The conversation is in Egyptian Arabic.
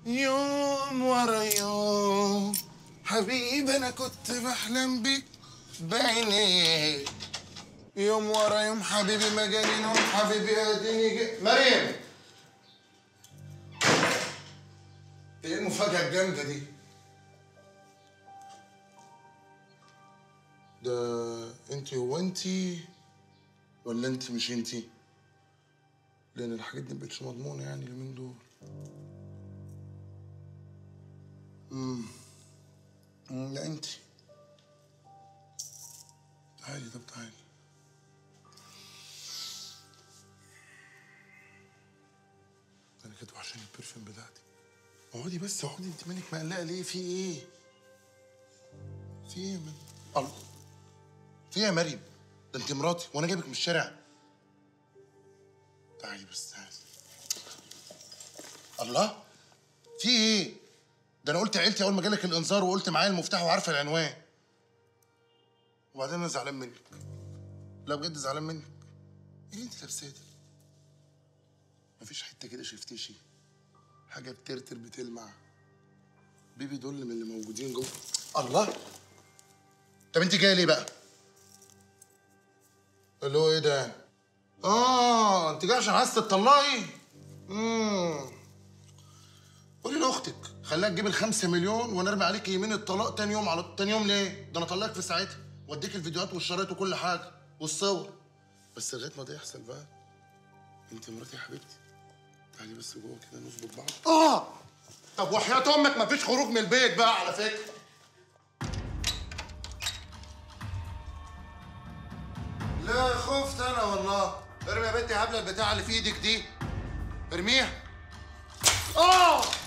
يوم ورا يوم حبيبي انا كنت بحلم بيك بعينيك يوم ورا يوم حبيبي ما جاني نوم حبيبي اديني جي- مريم ايه المفاجأة الجامدة دي؟ ده انت هو انت ولا انت مش انت؟ لان الحاجات دي مبقتش مضمونة يعني اليومين دول امم أمم، لا انت تعالي طب تعالي انا كده وحشاني البرفيوم بتاعتي اقعدي بس اقعدي انت مالك مقلقه ليه في ايه في ايه يا من الله في ايه يا مريم ده انت مراتي وانا جايبك من الشارع تعالي بس تعالي الله في ايه ده انا قلت عيلتي اول ما جالك الانذار وقلت معايا المفتاح وعارفه العنوان وبعدين انا زعلان منك لا بجد زعلان منك ايه اللي انت لابساه ده مفيش حته كده شفتشي حاجه بترتر بتلمع بيبي دول من اللي موجودين جوه الله طب انت جايه ليه بقى اللي هو ايه ده اه انت جايه عشان عايزه تطلقي امم قولي لاختك خليها تجيب الخمسة مليون وانا ارمي عليك يمين الطلاق تاني يوم على تاني يوم ليه؟ ده انا اطلقك في ساعتها واديك الفيديوهات والشرايط وكل حاجه والصور بس لغايه ما ده يحصل بقى انت مراتي يا حبيبتي تعالي بس جوه كده نظبط بعض اه طب وحياة امك مفيش خروج من البيت بقى على فكره لا خفت انا والله ارمي يا بنتي هبله البتاع اللي في ايدك دي ارميها اه